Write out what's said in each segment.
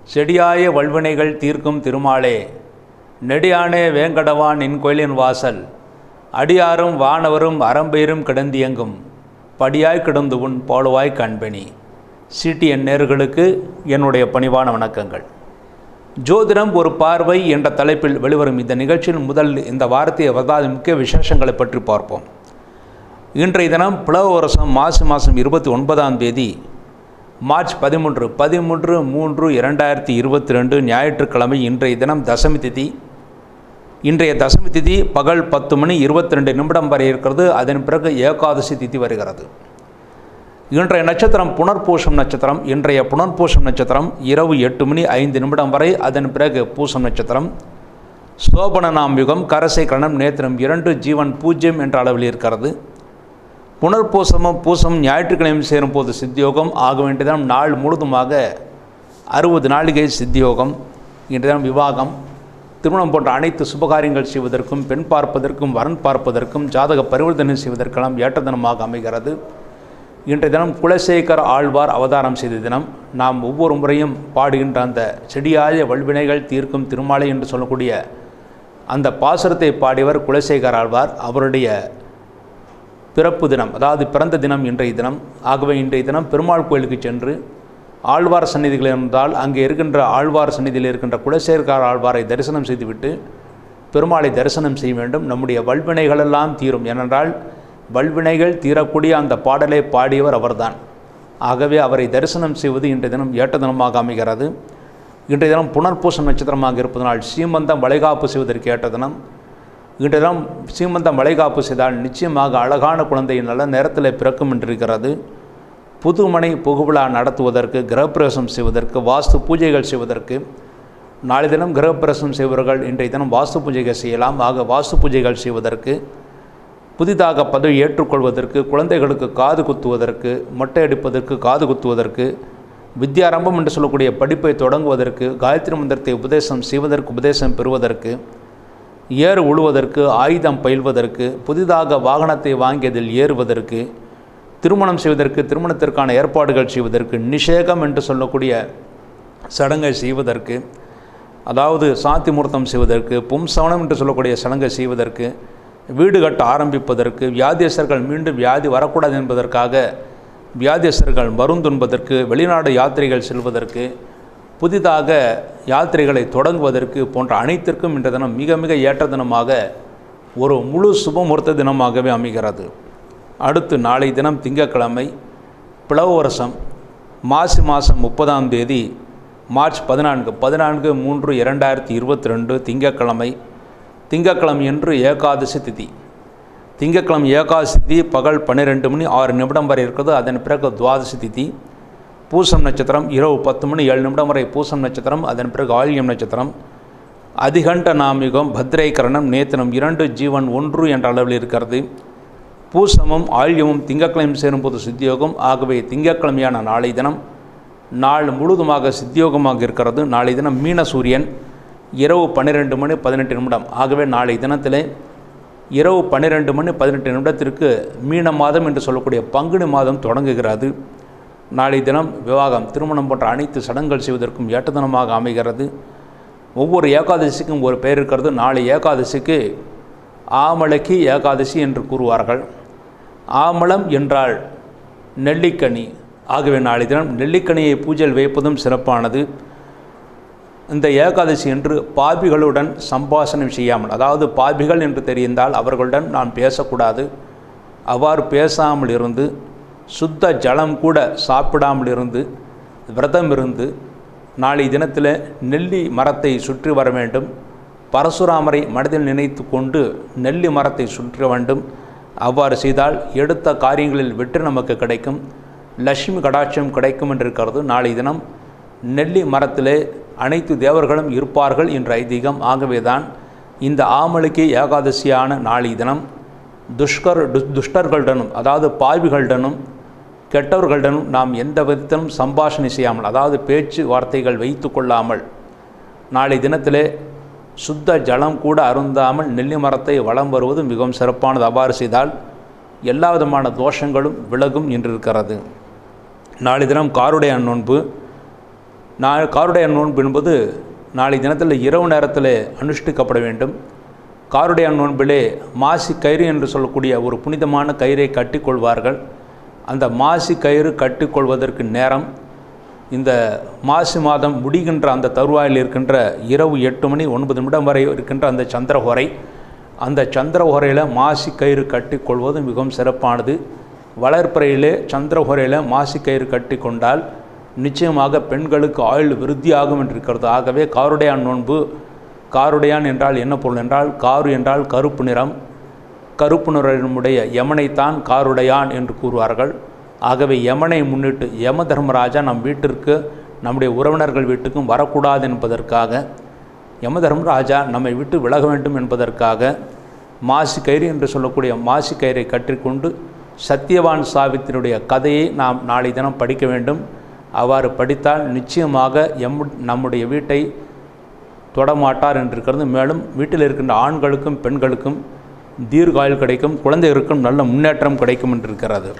செடியாய வல்வினைகள் தீர்க்கும் திருமாலே நெடியானே வேங்கடவான் என் கோயிலின் வாசல் அடியாரும் வானவரும் அறம்பெயரும் கிடந்தியங்கும் படியாய் கிடந்து உன் போலுவாய் கண்பெனி சிடிஎன் நேர்களுக்கு என்னுடைய பணிவான வணக்கங்கள் ஜோதிடம் ஒரு பார்வை என்ற தலைப்பில் வெளிவரும் இந்த நிகழ்ச்சியில் முதல் இந்த வாரத்தை வதாத முக்கிய விசேஷங்களை பற்றி பார்ப்போம் இன்றைய தினம் பிளவ வருஷம் மாசி மாதம் இருபத்தி ஒன்பதாம் தேதி மார்ச் பதிமூன்று பதிமூன்று மூன்று இரண்டாயிரத்தி இருபத்தி ரெண்டு ஞாயிற்றுக்கிழமை இன்றைய தினம் தசமி திதி இன்றைய தசமி திதி பகல் பத்து மணி இருபத்தி ரெண்டு நிமிடம் வரை இருக்கிறது அதன் பிறகு ஏகாதசி திதி வருகிறது இன்றைய நட்சத்திரம் புனர்பூசம் நட்சத்திரம் இன்றைய புனர்பூசம் நட்சத்திரம் இரவு எட்டு மணி ஐந்து நிமிடம் வரை அதன் பிறகு பூசம் நட்சத்திரம் சோபனநாம் யுகம் கரசை கரணம் நேத்திரம் இரண்டு ஜீவன் பூஜ்யம் என்ற அளவில் இருக்கிறது புனர்பூசமும் பூசம் ஞாயிற்றுக்கிழமை சேரும் போது சித்தியோகம் ஆக வேண்டிய தினம் நாள் முழுதுமாக அறுபது நாளிகை சித்தியோகம் இன்றைய தினம் விவாகம் திருமணம் போன்ற அனைத்து சுபகாரியங்கள் செய்வதற்கும் பெண் பார்ப்பதற்கும் வரன் பார்ப்பதற்கும் ஜாதக பரிவர்த்தனை செய்வதற்கெல்லாம் ஏற்ற தினமாக அமைகிறது இன்றைய தினம் குலசேகர் ஆழ்வார் அவதாரம் செய்த தினம் நாம் ஒவ்வொரு முறையும் பாடுகின்ற அந்த செடியாய வல்வினைகள் தீர்க்கும் திருமாலை என்று சொல்லக்கூடிய அந்த பாசுரத்தை பாடியவர் குலசேகர் ஆழ்வார் அவருடைய பிறப்பு தினம் அதாவது பிறந்த தினம் இன்றைய தினம் ஆகவே இன்றைய தினம் பெருமாள் கோயிலுக்கு சென்று ஆழ்வார் சந்நிதிகள் இருந்தால் அங்கே இருக்கின்ற ஆழ்வார் சந்நிதியில் இருக்கின்ற குலசேகர் ஆழ்வாரை தரிசனம் செய்துவிட்டு பெருமாளை தரிசனம் செய்ய வேண்டும் நம்முடைய வல்வினைகளெல்லாம் தீரும் ஏனென்றால் வல்வினைகள் தீரக்கூடிய அந்த பாடலை பாடியவர் அவர்தான் ஆகவே அவரை தரிசனம் செய்வது இன்றைய தினம் ஏற்ற தினமாக அமைகிறது இன்றைய தினம் புனர்பூசம் நட்சத்திரமாக இருப்பதனால் சீமந்தம் வளைகாப்பு செய்வதற்கு ஏற்ற தினம் இன்றைய தினம் சீமந்தம் வளைகாப்பு செய்தால் நிச்சயமாக அழகான குழந்தை நல்ல நேரத்தில் பிறக்கும் என்றிருக்கிறது புதுமனை புகுவிழா நடத்துவதற்கு கிரகப்பிரவேசம் செய்வதற்கு வாஸ்து பூஜைகள் செய்வதற்கு நாளை தினம் கிரகப்பிரவேசம் செய்வர்கள் இன்றைய தினம் வாஸ்து பூஜைகள் செய்யலாம் ஆக வாஸ்து பூஜைகள் செய்வதற்கு புதிதாக பதவி ஏற்றுக்கொள்வதற்கு குழந்தைகளுக்கு காது குத்துவதற்கு மொட்டை அடிப்பதற்கு காது குத்துவதற்கு வித்யாரம்பம் என்று சொல்லக்கூடிய படிப்பை தொடங்குவதற்கு காயத்ரி மந்திரத்தை உபதேசம் செய்வதற்கு உபதேசம் பெறுவதற்கு ஏறு உழுவதற்கு ஆயுதம் பயில்வதற்கு புதிதாக வாகனத்தை வாங்கியதில் ஏறுவதற்கு திருமணம் செய்வதற்கு திருமணத்திற்கான ஏற்பாடுகள் செய்வதற்கு நிஷேகம் என்று சொல்லக்கூடிய சடங்கை செய்வதற்கு அதாவது சாத்தி முகூர்த்தம் செய்வதற்கு பும்சவனம் என்று சொல்லக்கூடிய சடங்கை செய்வதற்கு வீடு கட்ட ஆரம்பிப்பதற்கு வியாதியஸ்தர்கள் மீண்டும் வியாதி வரக்கூடாது என்பதற்காக வியாதியஸ்தர்கள் மருந்துண்பதற்கு வெளிநாடு யாத்திரைகள் செல்வதற்கு புதிதாக யாத்திரைகளை தொடங்குவதற்கு போன்ற அனைத்திற்கும் இன்ற தினம் மிக மிக ஏற்ற தினமாக ஒரு முழு சுபமுகூர்த்த தினமாகவே அமைகிறது அடுத்து நாளை தினம் திங்கட்கிழமை பிளவு வருஷம் மாசி மாதம் முப்பதாம் தேதி மார்ச் பதினான்கு பதினான்கு மூன்று இரண்டாயிரத்தி இருபத்தி ரெண்டு திங்கட்கிழமை திங்கட்கிழமை என்று ஏகாதசி திதி திங்கட்கிழமை ஏகாதசி திதி பகல் பன்னிரெண்டு மணி ஆறு நிமிடம் வரை இருக்கிறது அதன் பிறகு துவாதசி திதி பூசம் நட்சத்திரம் இரவு பத்து மணி ஏழு நிமிடம் வரை பூசம் நட்சத்திரம் அதன் பிறகு ஆயில்யம் நட்சத்திரம் அதிகண்ட நாமிகம் பத்ரைகரணம் நேத்தனம் இரண்டு ஜீவன் ஒன்று என்ற அளவில் இருக்கிறது பூசமும் ஆழ்யமும் திங்கட்கிழமை சேரும்போது சித்தியோகம் ஆகவே திங்கட்கிழமையான நாளை தினம் நாள் முழுதுமாக சித்தியோகமாக இருக்கிறது நாளை தினம் மீன சூரியன் இரவு பன்னிரெண்டு மணி பதினெட்டு நிமிடம் ஆகவே நாளை தினத்திலே இரவு பன்னிரெண்டு மணி பதினெட்டு நிமிடத்திற்கு மீன மாதம் என்று சொல்லக்கூடிய பங்குனி மாதம் தொடங்குகிறது நாளை தினம் விவாகம் திருமணம் போன்ற அனைத்து சடங்குகள் செய்வதற்கும் ஏற்ற தினமாக அமைகிறது ஒவ்வொரு ஏகாதசிக்கும் ஒரு பெயர் இருக்கிறது நாளை ஏகாதசிக்கு ஆமலக்கி ஏகாதசி என்று கூறுவார்கள் ஆமலம் என்றால் நெல்லிக்கனி ஆகவே நாளை தினம் நெல்லிக்கனியை பூஜையில் வைப்பதும் சிறப்பானது இந்த ஏகாதசி என்று பாபிகளுடன் சம்பாஷணம் செய்யாமல் அதாவது பாபிகள் என்று தெரிந்தால் அவர்களுடன் நான் பேசக்கூடாது அவ்வாறு பேசாமல் இருந்து சுத்த ஜலம் கூட சாப்பிடாமல் இருந்து விரதம் இருந்து நாளை தினத்தில் நெல்லி மரத்தை சுற்றி வர வேண்டும் பரசுராமரை மனதில் நினைத்து கொண்டு நெல்லி மரத்தை சுற்ற வேண்டும் அவ்வாறு செய்தால் எடுத்த காரியங்களில் வெற்றி நமக்கு கிடைக்கும் லட்சுமி கடாட்சம் கிடைக்கும் என்று இருக்கிறது நாளை தினம் நெல்லி மரத்திலே அனைத்து தேவர்களும் இருப்பார்கள் என்ற ஐதீகம் ஆகவேதான் இந்த ஆமலுக்கு ஏகாதசியான நாளை தினம் துஷ்கர் டு துஷ்டர்களுடனும் அதாவது பாவிகளுடனும் கெட்டவர்களுடனும் நாம் எந்த விதத்திலும் சம்பாஷணை செய்யாமல் அதாவது பேச்சு வார்த்தைகள் வைத்து கொள்ளாமல் நாளை தினத்திலே சுத்த ஜலம் கூட அருந்தாமல் நெல்லி மரத்தை வலம் வருவது மிகவும் சிறப்பானது அவ்வாறு செய்தால் எல்லா விதமான தோஷங்களும் விலகும் என்றிருக்கிறது நாளை தினம் காருடைய நோன்பு நான் காருடைய நோன்பு என்பது நாளை தினத்தில் இரவு நேரத்தில் அனுஷ்டிக்கப்பட வேண்டும் காருடைய நோன்பிலே மாசி கயிறு என்று சொல்லக்கூடிய ஒரு புனிதமான கயிறை கட்டிக்கொள்வார்கள் அந்த மாசி கயிறு கட்டிக்கொள்வதற்கு நேரம் இந்த மாசி மாதம் முடிகின்ற அந்த தருவாயில் இருக்கின்ற இரவு எட்டு மணி ஒன்பது நிமிடம் வரை இருக்கின்ற அந்த சந்திரஹோரை அந்த சந்திரஹோரையில் மாசி கயிறு கட்டிக்கொள்வது மிகவும் சிறப்பானது வளர்ப்பிறையிலே சந்திரஹோரையில் மாசி கயிறு கட்டி கொண்டால் நிச்சயமாக பெண்களுக்கு ஆயுள் விருத்தியாகும் என்று இருக்கிறது ஆகவே காருடையான் நோன்பு காருடையான் என்றால் என்ன பொருள் என்றால் காரு என்றால் கருப்பு நிறம் கருப்பு நிறமுடைய யமனைத்தான் காருடையான் என்று கூறுவார்கள் ஆகவே யமனை முன்னிட்டு யம தர்மராஜா நம் வீட்டிற்கு நம்முடைய உறவினர்கள் வீட்டுக்கும் வரக்கூடாது என்பதற்காக யம தர்மராஜா நம்மை விட்டு விலக வேண்டும் என்பதற்காக மாசி கயிறு என்று சொல்லக்கூடிய மாசி கயிறை கற்றிக்கொண்டு சத்தியவான் சாவித்தினுடைய கதையை நாம் நாளை தினம் படிக்க வேண்டும் அவ்வாறு படித்தால் நிச்சயமாக எம் நம்முடைய வீட்டை தொடமாட்டார் என்றிருக்கிறது மேலும் வீட்டில் இருக்கின்ற ஆண்களுக்கும் பெண்களுக்கும் தீர்காயுள் கிடைக்கும் குழந்தைகளுக்கும் நல்ல முன்னேற்றம் கிடைக்கும் என்றிருக்கிறது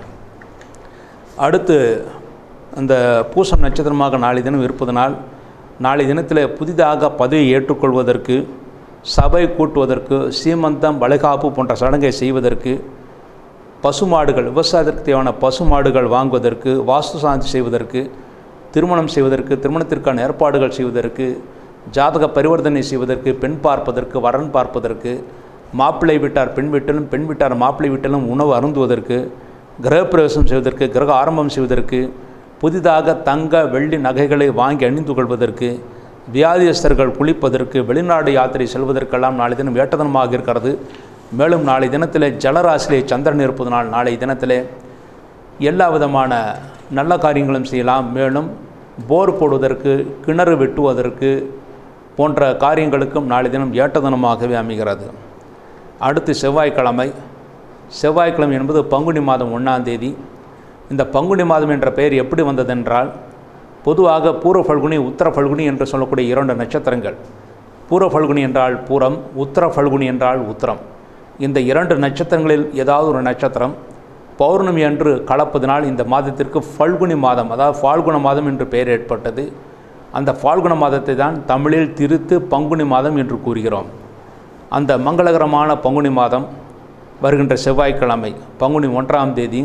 அடுத்து அந்த பூசம் நட்சத்திரமாக நாளை தினம் இருப்பதனால் நாளை தினத்தில் புதிதாக பதவியை ஏற்றுக்கொள்வதற்கு சபை கூட்டுவதற்கு சீமந்தம் வளைகாப்பு போன்ற சடங்கை செய்வதற்கு பசுமாடுகள் விவசாயத்திற்கு தேவையான பசுமாடுகள் வாங்குவதற்கு வாஸ்து சாந்தி செய்வதற்கு திருமணம் செய்வதற்கு திருமணத்திற்கான ஏற்பாடுகள் செய்வதற்கு ஜாதக பரிவர்த்தனை செய்வதற்கு பெண் பார்ப்பதற்கு வரன் பார்ப்பதற்கு மாப்பிள்ளை வீட்டார் பெண் வீட்டிலும் பெண் வீட்டார் மாப்பிள்ளை வீட்டிலும் உணவு அருந்துவதற்கு கிரகப்பிரவேசம் செய்வதற்கு கிரக ஆரம்பம் செய்வதற்கு புதிதாக தங்க வெள்ளி நகைகளை வாங்கி அணிந்து கொள்வதற்கு வியாதியஸ்தர்கள் குளிப்பதற்கு வெளிநாடு யாத்திரை செல்வதற்கெல்லாம் நாளை தினம் வேட்டதனமாக இருக்கிறது மேலும் நாளை தினத்திலே ஜலராசிலே சந்திரன் இருப்பதனால் நாளை தினத்திலே எல்லா விதமான நல்ல காரியங்களும் செய்யலாம் மேலும் போர் போடுவதற்கு கிணறு வெட்டுவதற்கு போன்ற காரியங்களுக்கும் நாளை தினம் ஏட்டதனமாகவே அமைகிறது அடுத்து செவ்வாய்க்கிழமை செவ்வாய்க்கிழமை என்பது பங்குனி மாதம் ஒன்றாம் தேதி இந்த பங்குனி மாதம் என்ற பெயர் எப்படி வந்ததென்றால் பொதுவாக பூர்வ பல்குனி உத்தர பல்குனி என்று சொல்லக்கூடிய இரண்டு நட்சத்திரங்கள் பூர்வ பல்குனி என்றால் பூரம் உத்தர பல்குனி என்றால் உத்தரம் இந்த இரண்டு நட்சத்திரங்களில் ஏதாவது ஒரு நட்சத்திரம் பௌர்ணமி அன்று கலப்பதனால் இந்த மாதத்திற்கு ஃபல்குனி மாதம் அதாவது ஃபால்குண மாதம் என்று பெயர் ஏற்பட்டது அந்த ஃபால்குண மாதத்தை தான் தமிழில் திரித்து பங்குனி மாதம் என்று கூறுகிறோம் அந்த மங்களகரமான பங்குனி மாதம் வருகின்ற செவ்வாய்க்கிழமை பங்குனி ஒன்றாம் தேதி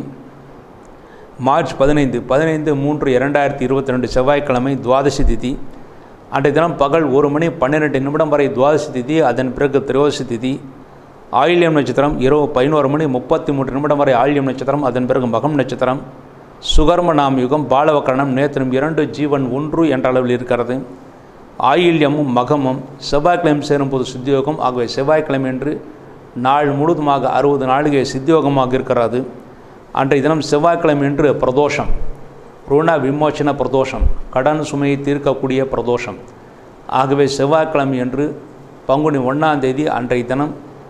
மார்ச் பதினைந்து பதினைந்து மூன்று இரண்டாயிரத்தி இருபத்தி ரெண்டு செவ்வாய்க்கிழமை துவாதசி திதி அன்றைய தினம் பகல் ஒரு மணி பன்னிரெண்டு நிமிடம் வரை துவாதசி திதி அதன் பிறகு திரோதசி திதி ஆயில்யம் நட்சத்திரம் இரவு பதினோரு மணி முப்பத்தி மூன்று நிமிடம் வரை ஆயில்யம் நட்சத்திரம் அதன் பிறகு மகம் நட்சத்திரம் சுகர்ம நாம் யுகம் பாலவக்கரணம் நேத்திரம் இரண்டு ஜீவன் ஒன்று என்ற அளவில் இருக்கிறது ஆயில்யமும் மகமும் செவ்வாய்க்கிழமை சேரும்போது சித்தியோகம் ஆகவே செவ்வாய்க்கிழமை என்று நாள் முழுதுமாக அறுபது நாளிகை சித்தியோகமாக இருக்கிறது அன்றைய தினம் செவ்வாய்க்கிழமை என்று பிரதோஷம் ருண விமோச்சன பிரதோஷம் கடன் சுமையை தீர்க்கக்கூடிய பிரதோஷம் ஆகவே செவ்வாய்க்கிழமை என்று பங்குனி ஒன்றாம் தேதி அன்றைய தினம்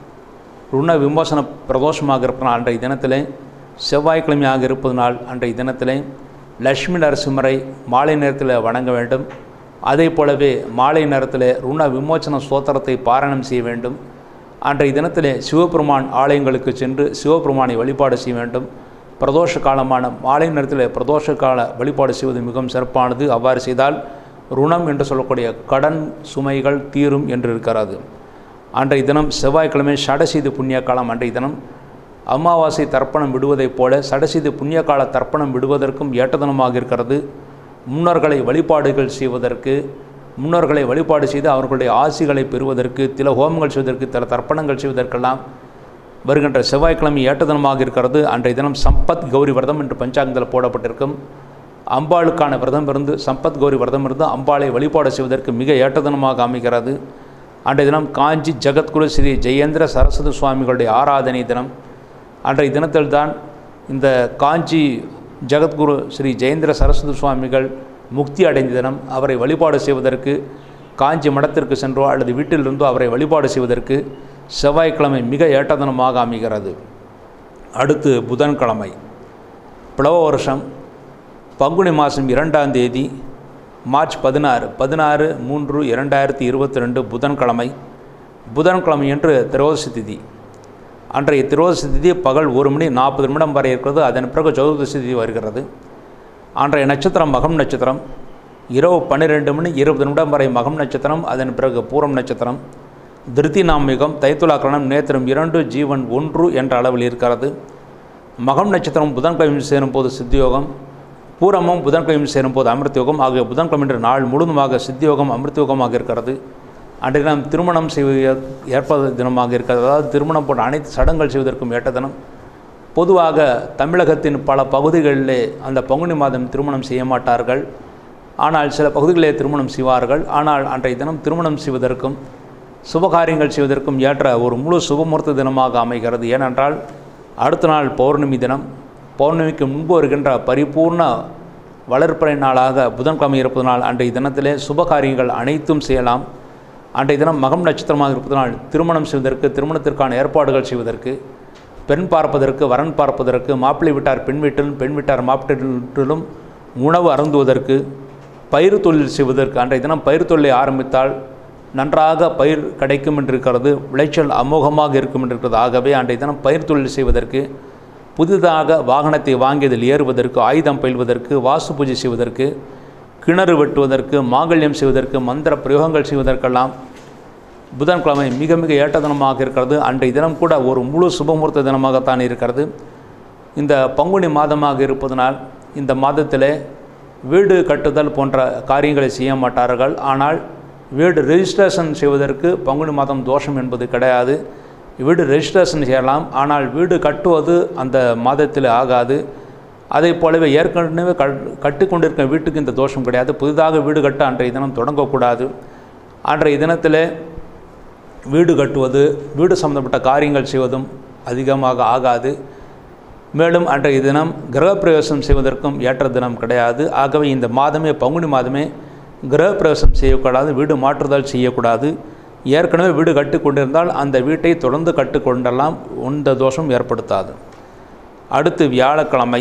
ருண விமோசன பிரதோஷமாக இருப்பதனால் அன்றைய தினத்திலே செவ்வாய்க்கிழமையாக இருப்பதனால் அன்றைய தினத்திலே லட்சுமி நரசிம்மரை மாலை நேரத்தில் வணங்க வேண்டும் அதே போலவே மாலை நேரத்தில் ருண விமோச்சன ஸ்தோத்திரத்தை பாராயணம் செய்ய வேண்டும் அன்றைய தினத்திலே சிவபெருமான் ஆலயங்களுக்கு சென்று சிவபெருமானை வழிபாடு செய்ய வேண்டும் பிரதோஷ காலமான மாலை நேரத்தில் பிரதோஷ கால வழிபாடு செய்வது மிகவும் சிறப்பானது அவ்வாறு செய்தால் ருணம் என்று சொல்லக்கூடிய கடன் சுமைகள் தீரும் என்று இருக்கிறது அன்றைய தினம் செவ்வாய்க்கிழமை சடசீது புண்ணிய காலம் அன்றைய தினம் அமாவாசை தர்ப்பணம் விடுவதைப் போல சடசீது புண்ணிய கால தர்ப்பணம் விடுவதற்கும் ஏற்றதனமாக இருக்கிறது முன்னோர்களை வழிபாடுகள் செய்வதற்கு முன்னோர்களை வழிபாடு செய்து அவர்களுடைய ஆசிகளை பெறுவதற்கு சில ஹோமங்கள் செய்வதற்கு சில தர்ப்பணங்கள் செய்வதற்கெல்லாம் வருகின்ற செவ்வாய்க்கிழமை ஏற்றதனமாக இருக்கிறது அன்றைய தினம் சம்பத் கௌரி விரதம் என்று பஞ்சாங்கத்தில் போடப்பட்டிருக்கும் அம்பாளுக்கான விரதம் இருந்து சம்பத் கௌரி விரதம் இருந்து அம்பாளை வழிபாடு செய்வதற்கு மிக ஏற்றதனமாக அமைகிறது அன்றைய தினம் காஞ்சி ஜெகத்குரு ஸ்ரீ ஜெயேந்திர சரஸ்வதி சுவாமிகளுடைய ஆராதனை தினம் அன்றைய தினத்தில்தான் இந்த காஞ்சி ஜெகத்குரு ஸ்ரீ ஜெயேந்திர சரஸ்வதி சுவாமிகள் முக்தி அடைந்த தினம் அவரை வழிபாடு செய்வதற்கு காஞ்சி மடத்திற்கு சென்றோ அல்லது வீட்டிலிருந்தோ அவரை வழிபாடு செய்வதற்கு செவ்வாய்க்கிழமை மிக ஏற்றதனமாக அமைகிறது அடுத்து புதன்கிழமை பிளவ வருஷம் பங்குனி மாதம் இரண்டாம் தேதி மார்ச் பதினாறு பதினாறு மூன்று இரண்டாயிரத்தி இருபத்தி ரெண்டு புதன்கிழமை புதன்கிழமை என்று திரோதசி திதி அன்றைய திரோதசி திதி பகல் ஒரு மணி நாற்பது நிமிடம் வரை இருக்கிறது அதன் பிறகு சதுர்தசி திதி வருகிறது அன்றைய நட்சத்திரம் மகம் நட்சத்திரம் இரவு பன்னிரெண்டு மணி இருபது நிமிடம் வரை மகம் நட்சத்திரம் அதன் பிறகு பூரம் நட்சத்திரம் திருத்தி நாமிகம் தைத்துலாக்கரணம் நேத்திரம் இரண்டு ஜீவன் ஒன்று என்ற அளவில் இருக்கிறது மகம் நட்சத்திரம் புதன்கிழமை சேரும் போது சித்தியோகம் பூரமும் புதன்கிழமை சேரும் போது அமிர்தயோகம் ஆகிய புதன்கிழமை என்ற நாள் முழுவதுமாக சித்தியோகம் அமிர்தயோகமாக இருக்கிறது அன்றைய தினம் திருமணம் செய்ய ஏற்பது தினமாக இருக்கிறது அதாவது திருமணம் போன்ற அனைத்து சடங்குகள் செய்வதற்கும் ஏற்ற தினம் பொதுவாக தமிழகத்தின் பல பகுதிகளிலே அந்த பங்குனி மாதம் திருமணம் செய்ய மாட்டார்கள் ஆனால் சில பகுதிகளிலே திருமணம் செய்வார்கள் ஆனால் அன்றைய தினம் திருமணம் செய்வதற்கும் சுபகாரியங்கள் செய்வதற்கும் ஏற்ற ஒரு முழு சுபமுகூர்த்த தினமாக அமைகிறது ஏனென்றால் அடுத்த நாள் பௌர்ணமி தினம் பௌர்ணமிக்கு முன்பு வருகின்ற பரிபூர்ண வளர்ப்பறை நாளாக புதன்கிழமை இருப்பதனால் அன்றைய தினத்திலே சுபகாரியங்கள் அனைத்தும் செய்யலாம் அன்றைய தினம் மகம் நட்சத்திரமாக இருப்பதனால் திருமணம் செய்வதற்கு திருமணத்திற்கான ஏற்பாடுகள் செய்வதற்கு பெண் பார்ப்பதற்கு வரன் பார்ப்பதற்கு மாப்பிள்ளை வீட்டார் பெண் வீட்டிலும் பெண் வீட்டார் மாப்பிள்ளை வீட்டிலும் உணவு அருந்துவதற்கு பயிர் தொழில் செய்வதற்கு அன்றைய தினம் பயிர் தொழிலை ஆரம்பித்தால் நன்றாக பயிர் கிடைக்கும் என்றிருக்கிறது விளைச்சல் அமோகமாக இருக்கும் என்றிருக்கிறது ஆகவே அன்றைய தினம் பயிர் தொழில் செய்வதற்கு புதிதாக வாகனத்தை வாங்கியதில் ஏறுவதற்கு ஆயுதம் பயில்வதற்கு வாஸ்து பூஜை செய்வதற்கு கிணறு வெட்டுவதற்கு மாங்கல்யம் செய்வதற்கு மந்திர பிரயோகங்கள் செய்வதற்கெல்லாம் புதன்கிழமை மிக மிக ஏற்ற தினமாக இருக்கிறது அன்றைய தினம் கூட ஒரு முழு சுபமுகூர்த்த தினமாகத்தான் இருக்கிறது இந்த பங்குனி மாதமாக இருப்பதனால் இந்த மாதத்திலே வீடு கட்டுதல் போன்ற காரியங்களை செய்ய மாட்டார்கள் ஆனால் வீடு ரெஜிஸ்ட்ரேஷன் செய்வதற்கு பங்குனி மாதம் தோஷம் என்பது கிடையாது வீடு ரெஜிஸ்ட்ரேஷன் செய்யலாம் ஆனால் வீடு கட்டுவது அந்த மாதத்தில் ஆகாது அதே போலவே ஏற்கனவே க கட்டி கொண்டிருக்கிற வீட்டுக்கு இந்த தோஷம் கிடையாது புதிதாக வீடு கட்ட அன்றைய தினம் தொடங்கக்கூடாது அன்றைய தினத்தில் வீடு கட்டுவது வீடு சம்பந்தப்பட்ட காரியங்கள் செய்வதும் அதிகமாக ஆகாது மேலும் அன்றைய தினம் கிரகப்பிரவேசம் செய்வதற்கும் ஏற்ற தினம் கிடையாது ஆகவே இந்த மாதமே பங்குனி மாதமே கிரகப்பிரவேசம் செய்யக்கூடாது வீடு மாற்றுதல் செய்யக்கூடாது ஏற்கனவே வீடு கட்டி கொண்டிருந்தால் அந்த வீட்டை தொடர்ந்து கட்டுக்கொண்டெல்லாம் உந்த தோஷம் ஏற்படுத்தாது அடுத்து வியாழக்கிழமை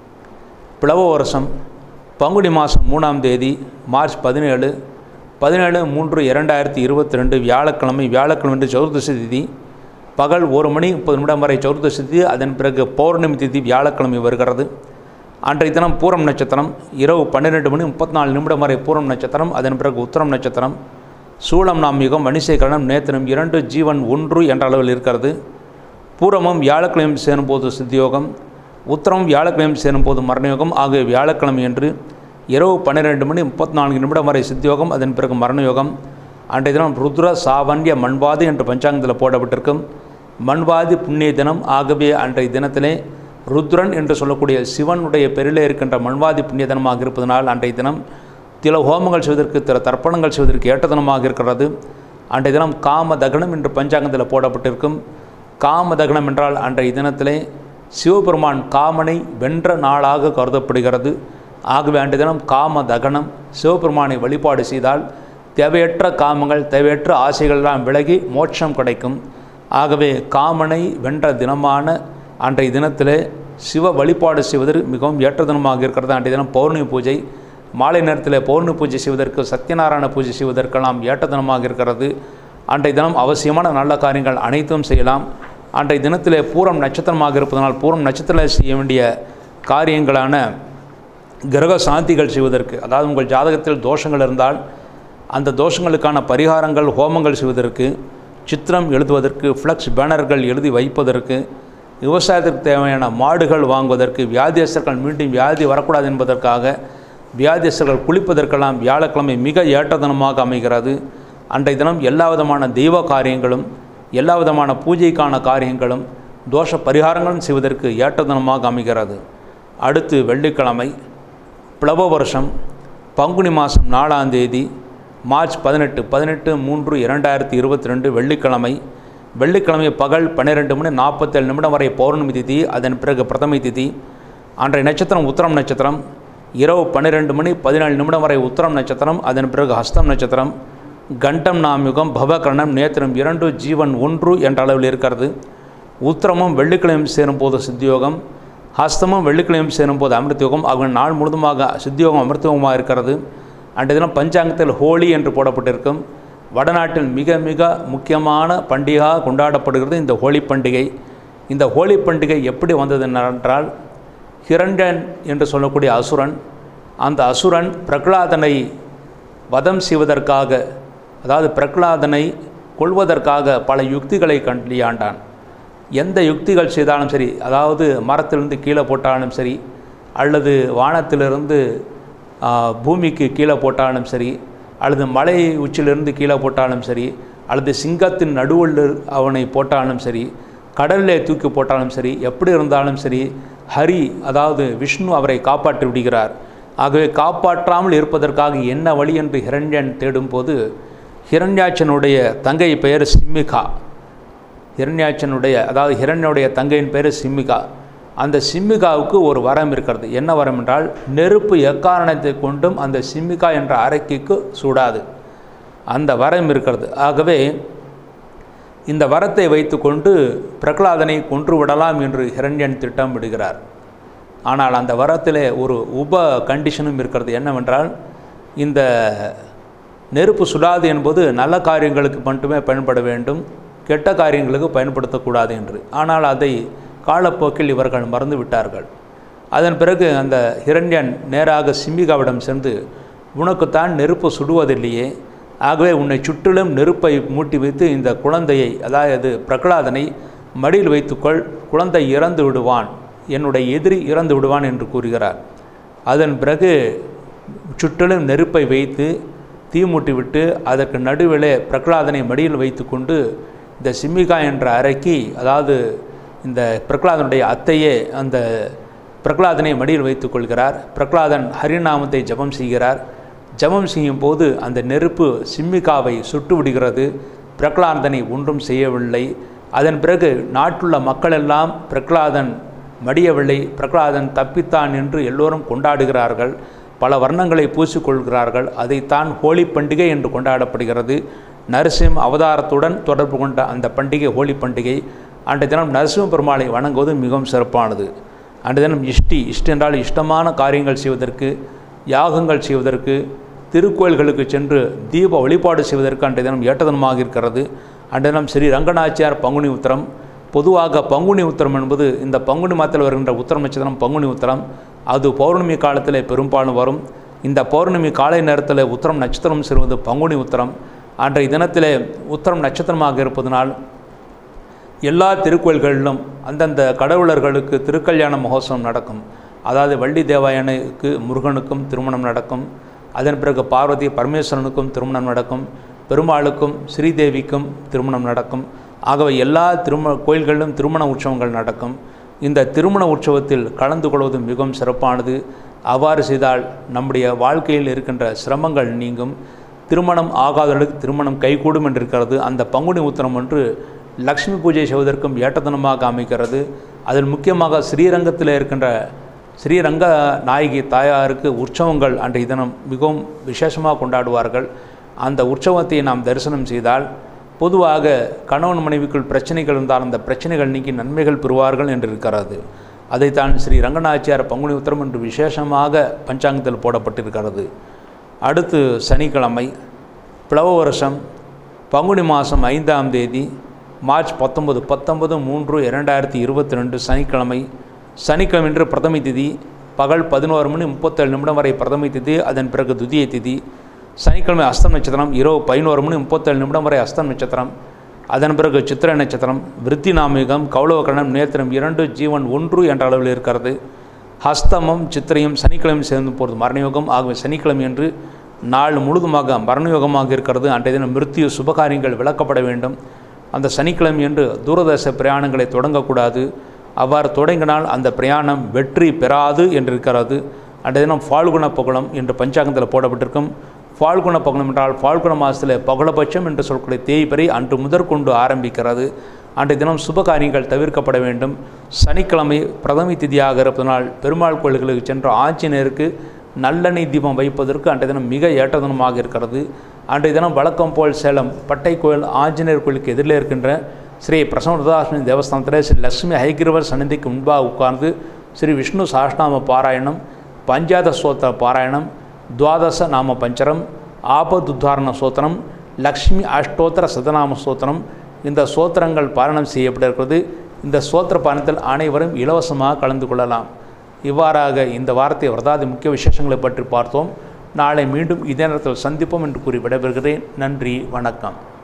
பிளவ வருஷம் பங்குனி மாதம் மூணாம் தேதி மார்ச் பதினேழு பதினேழு மூன்று இரண்டாயிரத்தி இருபத்தி ரெண்டு வியாழக்கிழமை வியாழக்கிழமை சதுர்தசி திதி பகல் ஒரு மணி முப்பது நிமிடம் வரை சதுர்தசி திதி அதன் பிறகு பௌர்ணமி திதி வியாழக்கிழமை வருகிறது அன்றைய தினம் பூரம் நட்சத்திரம் இரவு பன்னிரெண்டு மணி முப்பத்தி நாலு நிமிடம் வரை பூரம் நட்சத்திரம் அதன் பிறகு உத்தரம் நட்சத்திரம் சூளம் நாம் யுகம் மணிசேகரணம் நேத்திரம் இரண்டு ஜீவன் ஒன்று என்ற அளவில் இருக்கிறது பூரமும் வியாழக்கிழமை சேரும்போது சித்தியோகம் உத்தரம் வியாழக்கிழமை சேரும்போது மரணயோகம் ஆகிய வியாழக்கிழமை என்று இரவு பன்னிரெண்டு மணி முப்பத்தி நான்கு நிமிடம் வரை சித்தியோகம் அதன் பிறகு மரணயோகம் அன்றைய தினம் ருத்ர சாவண்ய மண்பாதி என்று பஞ்சாங்கத்தில் போடப்பட்டிருக்கும் மண்பாதி புண்ணிய தினம் ஆகவே அன்றைய தினத்திலே ருத்ரன் என்று சொல்லக்கூடிய சிவனுடைய பெரிலே இருக்கின்ற மண்வாதி புண்ணிய தினமாக இருப்பதனால் அன்றைய தினம் சில ஹோமங்கள் செய்வதற்கு சில தர்ப்பணங்கள் செய்வதற்கு ஏற்ற தினமாக இருக்கிறது அன்றைய தினம் காம தகனம் என்று பஞ்சாங்கத்தில் போடப்பட்டிருக்கும் காம தகனம் என்றால் அன்றைய தினத்திலே சிவபெருமான் காமனை வென்ற நாளாக கருதப்படுகிறது ஆகவே அன்றைய தினம் காம தகனம் சிவபெருமானை வழிபாடு செய்தால் தேவையற்ற காமங்கள் தேவையற்ற ஆசைகளெல்லாம் விலகி மோட்சம் கிடைக்கும் ஆகவே காமனை வென்ற தினமான அன்றைய தினத்திலே சிவ வழிபாடு செய்வது மிகவும் ஏற்ற தினமாக இருக்கிறது அன்றைய தினம் பௌர்ணமி பூஜை மாலை நேரத்தில் பௌர்ணமி பூஜை செய்வதற்கு சத்யநாராயண பூஜை செய்வதற்கெல்லாம் ஏற்ற தினமாக இருக்கிறது அன்றைய தினம் அவசியமான நல்ல காரியங்கள் அனைத்தும் செய்யலாம் அன்றைய தினத்திலே பூரம் நட்சத்திரமாக இருப்பதனால் பூரம் நட்சத்திரத்தில் செய்ய வேண்டிய காரியங்களான கிரக சாந்திகள் செய்வதற்கு அதாவது உங்கள் ஜாதகத்தில் தோஷங்கள் இருந்தால் அந்த தோஷங்களுக்கான பரிகாரங்கள் ஹோமங்கள் செய்வதற்கு சித்திரம் எழுதுவதற்கு ஃப்ளக்ஸ் பேனர்கள் எழுதி வைப்பதற்கு விவசாயத்திற்கு தேவையான மாடுகள் வாங்குவதற்கு வியாதியஸ்தர்கள் மீண்டும் வியாதி வரக்கூடாது என்பதற்காக வியாதியஸ்தர்கள் குளிப்பதற்கெல்லாம் வியாழக்கிழமை மிக ஏற்ற தினமாக அமைகிறது அன்றைய தினம் எல்லா விதமான தெய்வ காரியங்களும் எல்லா விதமான பூஜைக்கான காரியங்களும் தோஷ பரிகாரங்களும் செய்வதற்கு ஏற்ற தினமாக அமைகிறது அடுத்து வெள்ளிக்கிழமை பிளவ வருஷம் பங்குனி மாதம் நாலாம் தேதி மார்ச் பதினெட்டு பதினெட்டு மூன்று இரண்டாயிரத்தி இருபத்தி ரெண்டு வெள்ளிக்கிழமை வெள்ளிக்கிழமை பகல் பன்னிரெண்டு மணி நாற்பத்தேழு நிமிடம் வரை பௌர்ணமி திதி அதன் பிறகு பிரதமை திதி அன்றைய நட்சத்திரம் உத்தரம் நட்சத்திரம் இரவு பன்னிரெண்டு மணி பதினேழு நிமிடம் வரை உத்தரம் நட்சத்திரம் அதன் பிறகு ஹஸ்தம் நட்சத்திரம் கண்டம் நாமியுகம் பவகரணம் நேத்திரம் இரண்டு ஜீவன் ஒன்று என்ற அளவில் இருக்கிறது உத்திரமும் வெள்ளிக்கிழமை சேரும்போது சித்தியோகம் ஹஸ்தமும் வெள்ளிக்கிழமை சேரும்போது அமிர்தயோகம் ஆகிய நாள் முழுதுமாக சித்தியோகம் அமிர்தயோகமாக இருக்கிறது அன்றைய தினம் பஞ்சாங்கத்தில் ஹோலி என்று போடப்பட்டிருக்கும் வடநாட்டில் மிக மிக முக்கியமான பண்டிகையாக கொண்டாடப்படுகிறது இந்த ஹோலி பண்டிகை இந்த ஹோலி பண்டிகை எப்படி வந்தது என்றால் ஹிரண்யன் என்று சொல்லக்கூடிய அசுரன் அந்த அசுரன் பிரகலாதனை வதம் செய்வதற்காக அதாவது பிரகலாதனை கொள்வதற்காக பல யுக்திகளை கையாண்டான் எந்த யுக்திகள் செய்தாலும் சரி அதாவது மரத்திலிருந்து கீழே போட்டாலும் சரி அல்லது வானத்திலிருந்து ஆ, பூமிக்கு கீழே போட்டாலும் சரி அல்லது மலை உச்சிலிருந்து கீழே போட்டாலும் சரி அல்லது சிங்கத்தின் நடுவில் அவனை போட்டாலும் சரி கடலிலே தூக்கி போட்டாலும் சரி எப்படி இருந்தாலும் சரி ஹரி அதாவது விஷ்ணு அவரை காப்பாற்றி விடுகிறார் ஆகவே காப்பாற்றாமல் இருப்பதற்காக என்ன வழி என்று ஹிரண்யன் தேடும்போது ஹிரண்யாட்சனுடைய தங்கை பெயர் சிம்மிகா ஹிரண்யாட்சனுடைய அதாவது ஹிரண்யனுடைய தங்கையின் பேர் சிம்மிகா அந்த சிம்மிகாவுக்கு ஒரு வரம் இருக்கிறது என்ன வரம் என்றால் நெருப்பு எக்காரணத்தை கொண்டும் அந்த சிம்மிகா என்ற அரக்கிக்கு சூடாது அந்த வரம் இருக்கிறது ஆகவே இந்த வரத்தை வைத்துக்கொண்டு பிரகலாதனை கொன்று விடலாம் என்று ஹிரண்யன் திட்டமிடுகிறார் ஆனால் அந்த வரத்திலே ஒரு உப கண்டிஷனும் இருக்கிறது என்னவென்றால் இந்த நெருப்பு சுடாது என்பது நல்ல காரியங்களுக்கு மட்டுமே பயன்பட வேண்டும் கெட்ட காரியங்களுக்கு பயன்படுத்தக்கூடாது என்று ஆனால் அதை காலப்போக்கில் இவர்கள் மறந்து விட்டார்கள் அதன் பிறகு அந்த ஹிரண்யன் நேராக சிம்பிகாவிடம் சென்று உனக்குத்தான் நெருப்பு சுடுவதில்லையே ஆகவே உன்னை சுற்றிலும் நெருப்பை மூட்டி வைத்து இந்த குழந்தையை அதாவது பிரகலாதனை மடியில் வைத்துக்கொள் குழந்தை இறந்து விடுவான் என்னுடைய எதிரி இறந்து விடுவான் என்று கூறுகிறார் அதன் பிறகு சுற்றிலும் நெருப்பை வைத்து தீ மூட்டி விட்டு அதற்கு நடுவிலே பிரகலாதனை மடியில் வைத்துக்கொண்டு இந்த சிம்மிகா என்ற அறைக்கு அதாவது இந்த பிரகலாதனுடைய அத்தையே அந்த பிரகலாதனை மடியில் வைத்துக் கொள்கிறார் பிரகலாதன் ஹரிநாமத்தை ஜெபம் செய்கிறார் ஜெபம் செய்யும் போது அந்த நெருப்பு சிம்மிகாவை சுட்டு விடுகிறது பிரகலாதனை ஒன்றும் செய்யவில்லை அதன் பிறகு நாட்டுள்ள மக்களெல்லாம் பிரகலாதன் மடியவில்லை பிரகலாதன் தப்பித்தான் என்று எல்லோரும் கொண்டாடுகிறார்கள் பல வர்ணங்களை பூசிக்கொள்கிறார்கள் அதைத்தான் ஹோலி பண்டிகை என்று கொண்டாடப்படுகிறது நரசிம்ம அவதாரத்துடன் தொடர்பு கொண்ட அந்த பண்டிகை ஹோலி பண்டிகை அன்றைய தினம் நரசிம்ம பெருமாளை வணங்குவது மிகவும் சிறப்பானது அன்றைய தினம் இஷ்டி இஷ்டி என்றால் இஷ்டமான காரியங்கள் செய்வதற்கு யாகங்கள் செய்வதற்கு திருக்கோயில்களுக்கு சென்று தீப வழிபாடு செய்வதற்கு அன்றைய தினம் ஏற்ற தினமாக இருக்கிறது அன்றைய தினம் ஸ்ரீ ரங்கநாச்சியார் பங்குனி உத்திரம் பொதுவாக பங்குனி உத்திரம் என்பது இந்த பங்குனி மாதத்தில் வருகின்ற உத்திரம் நட்சத்திரம் பங்குனி உத்திரம் அது பௌர்ணமி காலத்தில் பெரும்பாலும் வரும் இந்த பௌர்ணமி காலை நேரத்தில் உத்திரம் நட்சத்திரம் செல்வது பங்குனி உத்திரம் அன்றைய தினத்திலே உத்திரம் நட்சத்திரமாக இருப்பதனால் எல்லா திருக்கோயில்களிலும் அந்தந்த கடவுளர்களுக்கு திருக்கல்யாண மகோத்சவம் நடக்கும் அதாவது வள்ளி தேவாயனுக்கு முருகனுக்கும் திருமணம் நடக்கும் அதன் பிறகு பார்வதி பரமேஸ்வரனுக்கும் திருமணம் நடக்கும் பெருமாளுக்கும் ஸ்ரீதேவிக்கும் திருமணம் நடக்கும் ஆகவே எல்லா திருமண கோயில்களிலும் திருமண உற்சவங்கள் நடக்கும் இந்த திருமண உற்சவத்தில் கலந்து கொள்வது மிகவும் சிறப்பானது அவ்வாறு செய்தால் நம்முடைய வாழ்க்கையில் இருக்கின்ற சிரமங்கள் நீங்கும் திருமணம் ஆகாதவர்களுக்கு திருமணம் கைகூடும் என்று இருக்கிறது அந்த பங்குனி உத்திரம் ஒன்று லக்ஷ்மி பூஜை செய்வதற்கும் ஏற்றதனமாக அமைக்கிறது அதில் முக்கியமாக ஸ்ரீரங்கத்தில் இருக்கின்ற ஸ்ரீரங்க நாயகி தாயாருக்கு உற்சவங்கள் அன்றைய தினம் மிகவும் விசேஷமாக கொண்டாடுவார்கள் அந்த உற்சவத்தை நாம் தரிசனம் செய்தால் பொதுவாக கணவன் மனைவிக்குள் பிரச்சனைகள் இருந்தால் அந்த பிரச்சனைகள் நீக்கி நன்மைகள் பெறுவார்கள் என்று இருக்கிறது அதைத்தான் ஸ்ரீ ரங்கநாச்சியார் பங்குனி உத்திரம் என்று விசேஷமாக பஞ்சாங்கத்தில் போடப்பட்டிருக்கிறது அடுத்து சனிக்கிழமை பிளவ வருஷம் பங்குனி மாதம் ஐந்தாம் தேதி மார்ச் பத்தொன்பது பத்தொன்பது மூன்று இரண்டாயிரத்தி இருபத்தி ரெண்டு சனிக்கிழமை சனிக்கிழமைன்று பிரதமை திதி பகல் பதினோரு மணி முப்பத்தேழு நிமிடம் வரை பிரதமை திதி அதன் பிறகு துதிய திதி சனிக்கிழமை அஸ்தம் நட்சத்திரம் இரவு பதினோரு மணி முப்பத்தேழு நிமிடம் வரை அஸ்தம் நட்சத்திரம் அதன் பிறகு சித்திரை நட்சத்திரம் விருத்தி நாமிகம் கௌளவகரணம் நேத்திரம் இரண்டு ஜீவன் ஒன்று என்ற அளவில் இருக்கிறது ஹஸ்தமும் சித்திரையும் சனிக்கிழமை சேர்ந்து போகிறது மரணயோகம் ஆகவே சனிக்கிழமை என்று நாள் முழுதுமாக மரணயோகமாக இருக்கிறது அன்றைய தினம் மிருத்திய சுபகாரியங்கள் விளக்கப்பட வேண்டும் அந்த சனிக்கிழமை என்று தூரதர்ச பிரயாணங்களை தொடங்கக்கூடாது அவ்வாறு தொடங்கினால் அந்த பிரயாணம் வெற்றி பெறாது என்று இருக்கிறது அன்றைய தினம் ஃபால்குண பகுளம் என்று பஞ்சாங்கத்தில் போடப்பட்டிருக்கும் ஃபால்குண பகுளம் என்றால் ஃபால்குண மாதத்தில் பகுளபட்சம் என்று சொல்லக்கூடிய தேய்பிறை அன்று முதற்கொண்டு ஆரம்பிக்கிறது அன்றைய தினம் சுப காரியங்கள் தவிர்க்கப்பட வேண்டும் சனிக்கிழமை பிரதமை திதியாக இருப்பதனால் பெருமாள் கோயில்களுக்கு சென்ற ஆஞ்சநேயருக்கு நல்லெண்ணெய் தீபம் வைப்பதற்கு அன்றைய தினம் மிக ஏற்ற தினமாக இருக்கிறது அன்றைய தினம் வழக்கம் போல் சேலம் பட்டை கோயில் ஆஞ்சநேயர் கோயிலுக்கு எதிரில் இருக்கின்ற ஸ்ரீ பிரசன்னதாசனி தேவஸ்தானத்தில் ஸ்ரீ லட்சுமி ஹைகிரவர் சன்னதிக்கு முன்பாக உட்கார்ந்து ஸ்ரீ விஷ்ணு சாஷ்நாம பாராயணம் பஞ்சாத ஸ்தோத்திர பாராயணம் துவாதச நாம பஞ்சரம் ஆபதுத்தாரண சோத்திரம் லக்ஷ்மி அஷ்டோத்திர சதநாம சோத்திரம் இந்த சோத்திரங்கள் பாரணம் செய்யப்பட்டிருக்கிறது இந்த சோத்திர பாரணத்தில் அனைவரும் இலவசமாக கலந்து கொள்ளலாம் இவ்வாறாக இந்த வாரத்தை வரதாதி முக்கிய விசேஷங்களை பற்றி பார்த்தோம் நாளை மீண்டும் இதே நேரத்தில் சந்திப்போம் என்று கூறி விடைபெறுகிறேன் நன்றி வணக்கம்